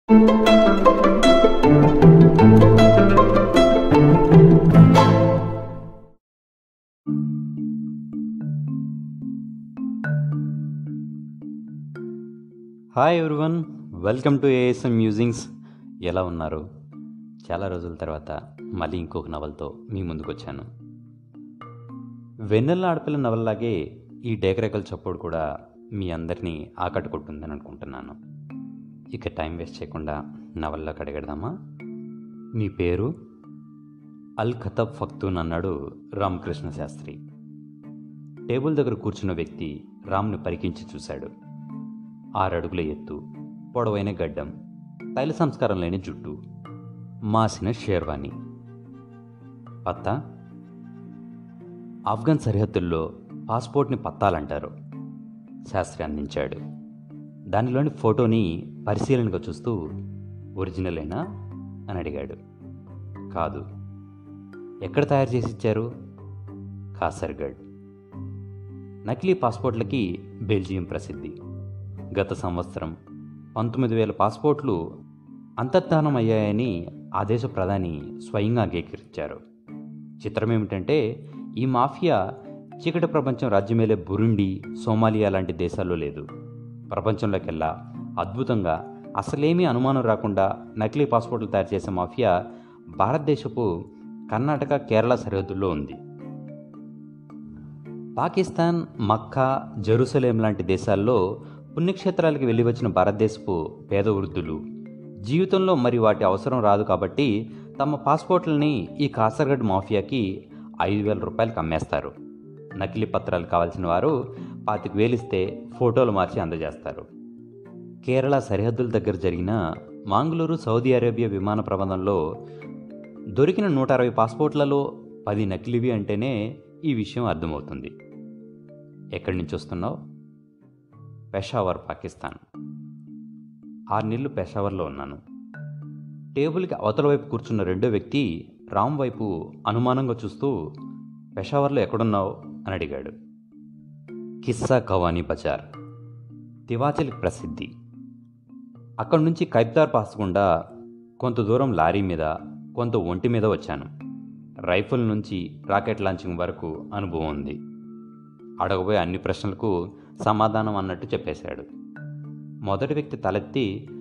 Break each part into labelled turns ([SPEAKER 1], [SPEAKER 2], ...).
[SPEAKER 1] hi everyone welcome to ASM musings ఎలా ఉన్నారు చాలా రోజుల తర్వాత మళ్ళీ ఇంకొక నవలతో మీ ముందుకు వచ్చాను వెన్నెల ఆడపిల్ల నవలలాగే ఈ డేకరేకల చప్పుడు కూడా మీ అందరినీ ఆకట్టుకుంటుందని అనుకుంటున్నాను ఇక టైం వేస్ట్ చేయకుండా నవల్లోకి అడగడదామా మీ పేరు అల్ ఖతబ్ ఫక్తూన్ అన్నాడు రామకృష్ణ శాస్త్రి టేబుల్ దగ్గర కూర్చున్న వ్యక్తి రామ్ని పరికించి చూశాడు ఆరడుగుల ఎత్తు పొడవైన గడ్డం తైల సంస్కారం లేని జుట్టు మాసిన షేర్వాణి పత్తా ఆఫ్ఘన్ సరిహద్దుల్లో పాస్పోర్ట్ని పత్తాలంటారు శాస్త్రి అందించాడు దానిలోని ఫోటోని పరిశీలనగా చూస్తూ ఒరిజినలేనా అని అడిగాడు కాదు ఎక్కడ తయారు చేసి ఇచ్చారు కాసర్గఢ్ నకిలీ పాస్పోర్ట్లకి బెల్జియం ప్రసిద్ధి గత సంవత్సరం పంతొమ్మిది వేల పాస్పోర్ట్లు అంతర్ధానం అయ్యాయని ఆ దేశ ప్రధాని స్వయంగా అంగీకరించారు చిత్రం ఏమిటంటే ఈ మాఫియా చీకటి ప్రపంచం రాజ్యమేలే బురుండి సోమాలియా లాంటి దేశాల్లో లేదు ప్రపంచంలోకెల్లా అద్భుతంగా అసలేమీ అనుమానం రాకుండా నకిలీ పాస్పోర్ట్లు తయారు చేసే మాఫియా భారతదేశపు కర్ణాటక కేరళ సరిహద్దుల్లో ఉంది పాకిస్తాన్ మక్కా జెరూసలేం లాంటి దేశాల్లో పుణ్యక్షేత్రాలకు వెళ్ళి వచ్చిన భారతదేశపు పేద వృద్ధులు జీవితంలో మరి వాటి అవసరం రాదు కాబట్టి తమ పాస్పోర్ట్లని ఈ కాసర్గఢ్ మాఫియాకి ఐదు వేల రూపాయలకు అమ్మేస్తారు నకిలీ పత్రాలు కావాల్సిన వారు పాతిక వేలిస్తే ఫోటోలు మార్చి అందజేస్తారు కేరళ సరిహద్దుల దగ్గర జరిగిన మాంగళూరు సౌదీ అరేబియా విమాన ప్రమాదంలో దొరికిన నూట అరవై పాస్పోర్ట్లలో పది నకిలీవి అంటేనే ఈ విషయం అర్థమవుతుంది ఎక్కడి నుంచి వస్తున్నావు పెషావర్ పాకిస్తాన్ ఆరు నెలలు పెషావర్లో ఉన్నాను టేబుల్కి అవతల వైపు కూర్చున్న రెండో వ్యక్తి రామ్ వైపు అనుమానంగా చూస్తూ పెషావర్లో ఎక్కడున్నావు అని అడిగాడు కిస్సా కవానీ బజార్ తివాచలికి ప్రసిద్ధి అక్కడి నుంచి కైబ్దార్ పాస్ గుండా కొంత దూరం లారీ మీద కొంత ఒంటి మీద వచ్చాను రైఫిల్ నుంచి రాకెట్ లాంచింగ్ వరకు అనుభవం ఉంది అడగబోయే అన్ని ప్రశ్నలకు సమాధానం అన్నట్టు చెప్పేశాడు మొదటి వ్యక్తి తలెత్తి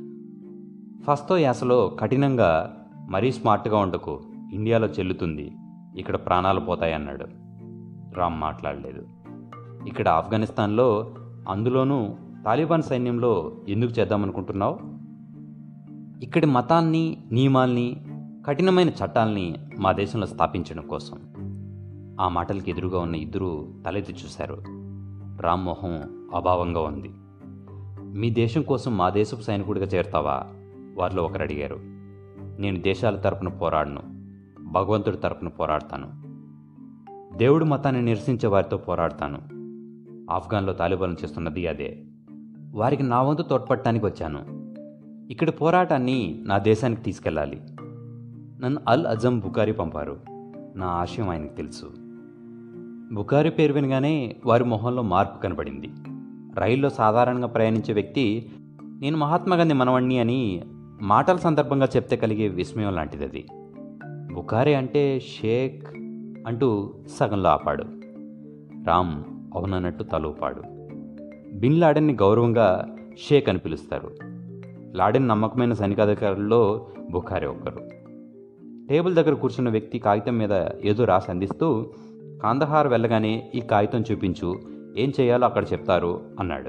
[SPEAKER 1] ఫస్తో యాసలో కఠినంగా మరీ స్మార్ట్గా ఉండకు ఇండియాలో చెల్లుతుంది ఇక్కడ ప్రాణాలు పోతాయన్నాడు రామ్ మాట్లాడలేదు ఇక్కడ ఆఫ్ఘనిస్తాన్లో అందులోనూ తాలిబాన్ సైన్యంలో ఎందుకు చేద్దామనుకుంటున్నావు ఇక్కడి మతాన్ని నియమాల్ని కఠినమైన చట్టాల్ని మా దేశంలో స్థాపించడం కోసం ఆ మాటలకి ఎదురుగా ఉన్న ఇద్దరు తలెత్తి చూశారు రామ్మోహం అభావంగా ఉంది మీ దేశం కోసం మా దేశపు సైనికుడిగా చేరుతావా వారిలో ఒకరు అడిగారు నేను దేశాల తరపున పోరాడను భగవంతుడి తరపున పోరాడతాను దేవుడి మతాన్ని నిరసించే వారితో పోరాడతాను ఆఫ్ఘన్లో తాలిబాన్ చేస్తున్నది అదే వారికి నా వంతు తోడ్పడటానికి వచ్చాను ఇక్కడి పోరాటాన్ని నా దేశానికి తీసుకెళ్ళాలి నన్ను అల్ అజం బుకారి పంపారు నా ఆశయం ఆయనకు తెలుసు బుకారి పేరు వినగానే వారి మొహంలో మార్పు కనబడింది రైల్లో సాధారణంగా ప్రయాణించే వ్యక్తి నేను మహాత్మా గాంధీ మనవణ్ణి అని మాటల సందర్భంగా చెప్తే కలిగే విస్మయం లాంటిది అది బుకారి అంటే షేక్ అంటూ సగంలో ఆపాడు రామ్ అవునన్నట్టు తలూపాడు బిన్ లాడెన్ని గౌరవంగా షేక్ అని పిలుస్తారు లాడెన్ నమ్మకమైన సైనికాధికారుల్లో బుఖారి ఒకరు టేబుల్ దగ్గర కూర్చున్న వ్యక్తి కాగితం మీద ఏదో రాసి అందిస్తూ కాందహార్ వెళ్ళగానే ఈ కాగితం చూపించు ఏం చేయాలో అక్కడ చెప్తారు అన్నాడు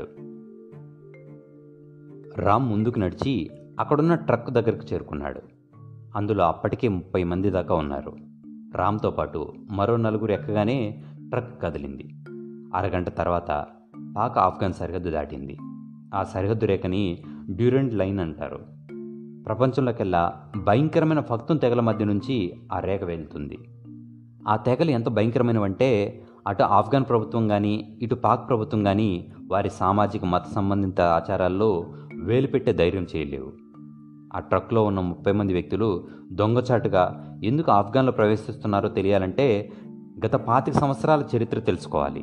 [SPEAKER 1] రామ్ ముందుకు నడిచి అక్కడున్న ట్రక్ దగ్గరకు చేరుకున్నాడు అందులో అప్పటికే ముప్పై మంది దాకా ఉన్నారు రామ్తో పాటు మరో నలుగురు ఎక్కగానే ట్రక్ కదిలింది అరగంట తర్వాత పాక్ ఆఫ్ఘన్ సరిహద్దు దాటింది ఆ సరిహద్దు రేఖని డ్యూరెంట్ లైన్ అంటారు ప్రపంచంలోకెల్లా భయంకరమైన ఫక్తం తెగల మధ్య నుంచి ఆ రేఖ వెళ్తుంది ఆ తెగలు ఎంత భయంకరమైనవంటే అటు ఆఫ్ఘన్ ప్రభుత్వం కానీ ఇటు పాక్ ప్రభుత్వం కానీ వారి సామాజిక మత సంబంధిత ఆచారాల్లో వేలు పెట్టే ధైర్యం చేయలేవు ఆ ట్రక్లో ఉన్న ముప్పై మంది వ్యక్తులు దొంగచాటుగా ఎందుకు ఆఫ్ఘన్లో ప్రవేశిస్తున్నారో తెలియాలంటే గత పాతిక సంవత్సరాల చరిత్ర తెలుసుకోవాలి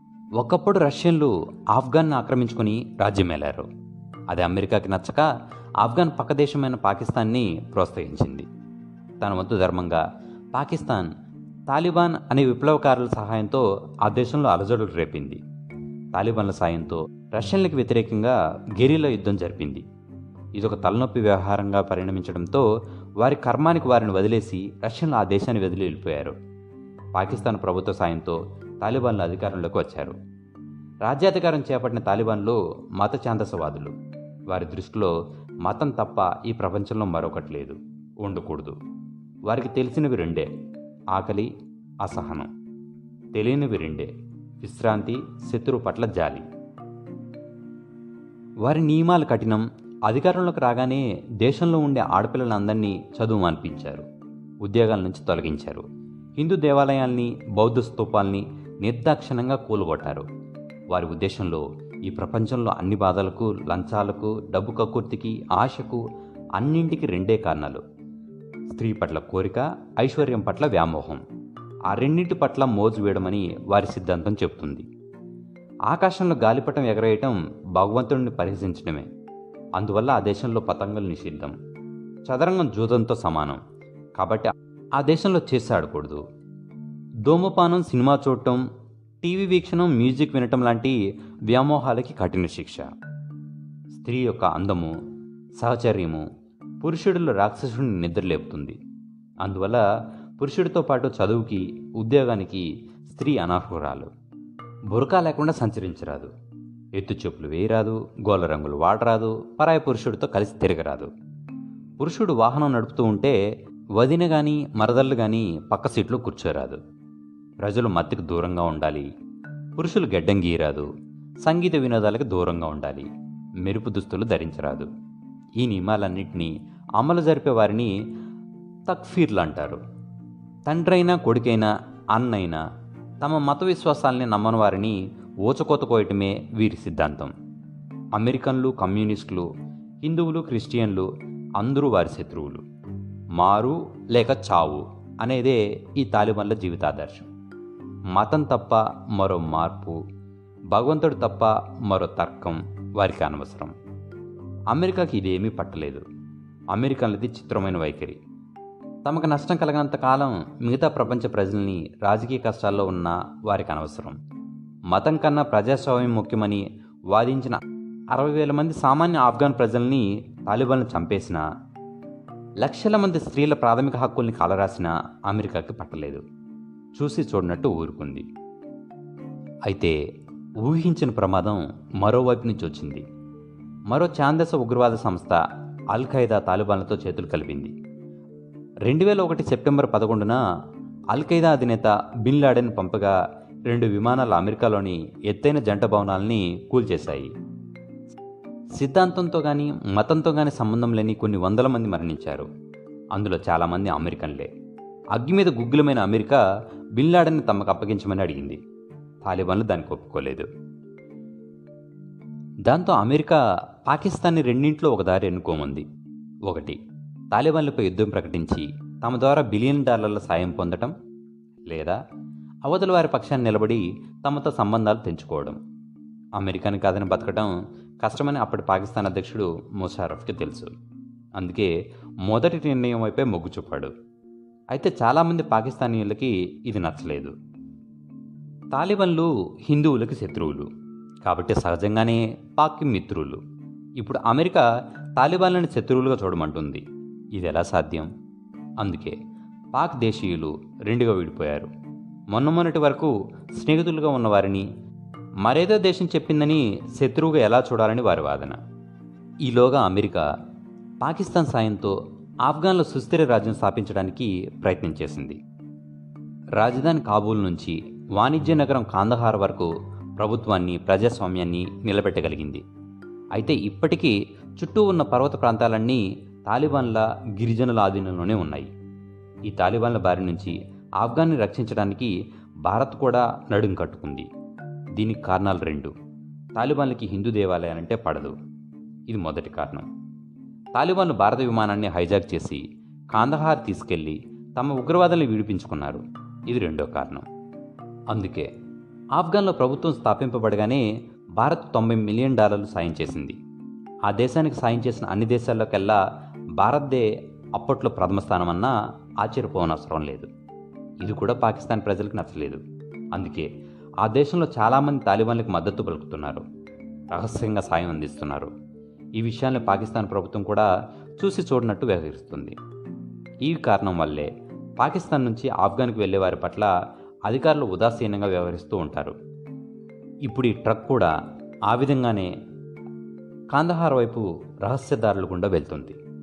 [SPEAKER 1] ఒకప్పుడు రష్యన్లు ఆఫ్ఘన్ ఆక్రమించుకొని రాజ్యమేలారు అది అమెరికాకి నచ్చక ఆఫ్ఘన్ పక్క దేశమైన పాకిస్తాన్ని ప్రోత్సహించింది తన వంతు ధర్మంగా పాకిస్తాన్ తాలిబాన్ అనే విప్లవకారుల సహాయంతో ఆ దేశంలో అలజడులు రేపింది తాలిబాన్ల సాయంతో రష్యన్లకు వ్యతిరేకంగా గెరీలా యుద్ధం జరిపింది ఇదొక తలనొప్పి వ్యవహారంగా పరిణమించడంతో వారి కర్మానికి వారిని వదిలేసి రష్యన్లు ఆ దేశాన్ని వదిలి వెళ్ళిపోయారు పాకిస్తాన్ ప్రభుత్వ సాయంతో తాలిబాన్లు అధికారంలోకి వచ్చారు రాజ్యాధికారం చేపట్టిన తాలిబాన్లు మత ఛాందసవాదులు వారి దృష్టిలో మతం తప్ప ఈ ప్రపంచంలో మరొకటి లేదు ఉండకూడదు వారికి తెలిసినవి రెండే ఆకలి అసహనం తెలియనివి రెండే విశ్రాంతి శత్రువు పట్ల జాలి వారి నియమాలు కఠినం అధికారంలోకి రాగానే దేశంలో ఉండే ఆడపిల్లలందరినీ చదువు మాన్పించారు ఉద్యోగాల నుంచి తొలగించారు హిందూ దేవాలయాల్ని బౌద్ధ స్తూపాల్ని నిర్దాక్షిణంగా కూలగొట్టారు వారి ఉద్దేశంలో ఈ ప్రపంచంలో అన్ని బాధలకు లంచాలకు డబ్బు కక్కుర్తికి ఆశకు అన్నింటికి రెండే కారణాలు స్త్రీ పట్ల కోరిక ఐశ్వర్యం పట్ల వ్యామోహం ఆ రెండింటి పట్ల మోజు వేయడమని వారి సిద్ధాంతం చెబుతుంది ఆకాశంలో గాలిపటం ఎగరేయటం భగవంతుడిని పరిహసించడమే అందువల్ల ఆ దేశంలో పతంగులు నిషిద్ధం చదరంగం జూదంతో సమానం కాబట్టి ఆ దేశంలో చేసి ఆడకూడదు ధూమపానం సినిమా చూడటం టీవీ వీక్షణం మ్యూజిక్ వినటం లాంటి వ్యామోహాలకి కఠిన శిక్ష స్త్రీ యొక్క అందము సహచర్యము పురుషుడిలో రాక్షసుడిని నిద్రలేపుతుంది అందువల్ల పురుషుడితో పాటు చదువుకి ఉద్యోగానికి స్త్రీ అనర్హురాలు బురకా లేకుండా సంచరించరాదు ఎత్తు చెప్పులు వేయరాదు గోల రంగులు వాడరాదు పరాయి పురుషుడితో కలిసి తిరగరాదు పురుషుడు వాహనం నడుపుతూ ఉంటే వదిన కానీ మరదళ్ళు కానీ పక్క సీట్లో కూర్చోరాదు ప్రజలు మత్తికి దూరంగా ఉండాలి పురుషులు గెడ్డం గీయరాదు సంగీత వినోదాలకు దూరంగా ఉండాలి మెరుపు దుస్తులు ధరించరాదు ఈ నియమాలన్నింటినీ అమలు జరిపే వారిని తక్ఫీర్లు అంటారు తండ్రైనా కొడుకైనా అన్నైనా తమ మత విశ్వాసాల్ని నమ్మని వారిని ఊచకోత కోయటమే వీరి సిద్ధాంతం అమెరికన్లు కమ్యూనిస్టులు హిందువులు క్రిస్టియన్లు అందరూ వారి శత్రువులు మారు లేక చావు అనేదే ఈ తాలిబాన్ల జీవితాదర్శం మతం తప్ప మరో మార్పు భగవంతుడు తప్ప మరో తర్కం వారికి అనవసరం అమెరికాకి ఇదేమీ పట్టలేదు అమెరికన్లది చిత్రమైన వైఖరి తమకు నష్టం కలగనంత కాలం మిగతా ప్రపంచ ప్రజల్ని రాజకీయ కష్టాల్లో ఉన్న వారికి అనవసరం మతం కన్నా ప్రజాస్వామ్యం ముఖ్యమని వాదించిన అరవై వేల మంది సామాన్య ఆఫ్ఘన్ ప్రజల్ని తాలిబాన్లు చంపేసిన లక్షల మంది స్త్రీల ప్రాథమిక హక్కుల్ని కాలరాసిన అమెరికాకి పట్టలేదు చూసి చూడనట్టు ఊరుకుంది అయితే ఊహించిన ప్రమాదం మరోవైపు నుంచి వచ్చింది మరో ఛాందస ఉగ్రవాద సంస్థ అల్ ఖైదా తాలిబాన్లతో చేతులు కలిపింది రెండు వేల ఒకటి సెప్టెంబర్ పదకొండున అల్ ఖైదా అధినేత బిన్ లాడెన్ పంపగా రెండు విమానాలు అమెరికాలోని ఎత్తైన జంట భవనాల్ని కూల్చేశాయి సిద్ధాంతంతో కానీ మతంతో కానీ సంబంధం లేని కొన్ని వందల మంది మరణించారు అందులో చాలామంది అమెరికన్లే అగ్గి మీద గుగ్గులమైన అమెరికా బిన్ లాడెన్ని తమకు అప్పగించమని అడిగింది తాలిబాన్లు దానికి ఒప్పుకోలేదు దాంతో అమెరికా పాకిస్తాన్ని రెండింట్లో ఒక దారి ఎన్నుకోమంది ఒకటి తాలిబాన్లపై యుద్ధం ప్రకటించి తమ ద్వారా బిలియన్ డాలర్ల సాయం పొందటం లేదా అవతల వారి పక్షాన్ని నిలబడి తమతో సంబంధాలు తెంచుకోవడం అమెరికాని కాదని బతకడం కష్టమని అప్పటి పాకిస్తాన్ అధ్యక్షుడు ముషారఫ్కి తెలుసు అందుకే మొదటి నిర్ణయం వైపే మొగ్గు చూపాడు అయితే చాలామంది పాకిస్తానీయులకి ఇది నచ్చలేదు తాలిబన్లు హిందువులకి శత్రువులు కాబట్టి సహజంగానే పాక్కి మిత్రులు ఇప్పుడు అమెరికా తాలిబాన్లను శత్రువులుగా చూడమంటుంది ఇది ఎలా సాధ్యం అందుకే పాక్ దేశీయులు రెండుగా విడిపోయారు మొన్న మొన్నటి వరకు స్నేహితులుగా ఉన్న వారిని మరేదో దేశం చెప్పిందని శత్రువుగా ఎలా చూడాలని వారి వాదన ఈలోగా అమెరికా పాకిస్తాన్ సాయంతో ఆఫ్ఘన్లో సుస్థిర రాజ్యం స్థాపించడానికి ప్రయత్నం చేసింది రాజధాని కాబూల్ నుంచి వాణిజ్య నగరం కాందహార్ వరకు ప్రభుత్వాన్ని ప్రజాస్వామ్యాన్ని నిలబెట్టగలిగింది అయితే ఇప్పటికీ చుట్టూ ఉన్న పర్వత ప్రాంతాలన్నీ తాలిబాన్ల గిరిజనుల ఆధీనంలోనే ఉన్నాయి ఈ తాలిబాన్ల బారి నుంచి ఆఫ్ఘన్ని రక్షించడానికి భారత్ కూడా నడుం కట్టుకుంది దీనికి కారణాలు రెండు తాలిబాన్లకి హిందూ దేవాలయాలంటే పడదు ఇది మొదటి కారణం తాలిబాన్లు భారత విమానాన్ని హైజాక్ చేసి కాందహార్ తీసుకెళ్లి తమ ఉగ్రవాదుల్ని విడిపించుకున్నారు ఇది రెండో కారణం అందుకే ఆఫ్ఘన్లో ప్రభుత్వం స్థాపింపబడగానే భారత్ తొంభై మిలియన్ డాలర్లు సాయం చేసింది ఆ దేశానికి సాయం చేసిన అన్ని దేశాల్లోకెల్లా భారత్దే అప్పట్లో ప్రథమ స్థానం అన్నా ఆశ్చర్యపోనవసరం లేదు ఇది కూడా పాకిస్తాన్ ప్రజలకు నచ్చలేదు అందుకే ఆ దేశంలో చాలామంది తాలిబాన్లకు మద్దతు పలుకుతున్నారు రహస్యంగా సాయం అందిస్తున్నారు ఈ విషయాన్ని పాకిస్తాన్ ప్రభుత్వం కూడా చూసి చూడనట్టు వ్యవహరిస్తుంది ఈ కారణం వల్లే పాకిస్తాన్ నుంచి ఆఫ్ఘన్కి వెళ్ళే వారి పట్ల అధికారులు ఉదాసీనంగా వ్యవహరిస్తూ ఉంటారు ఇప్పుడు ఈ ట్రక్ కూడా ఆ విధంగానే కాందహార్ వైపు రహస్యదారుల గుండా వెళ్తుంది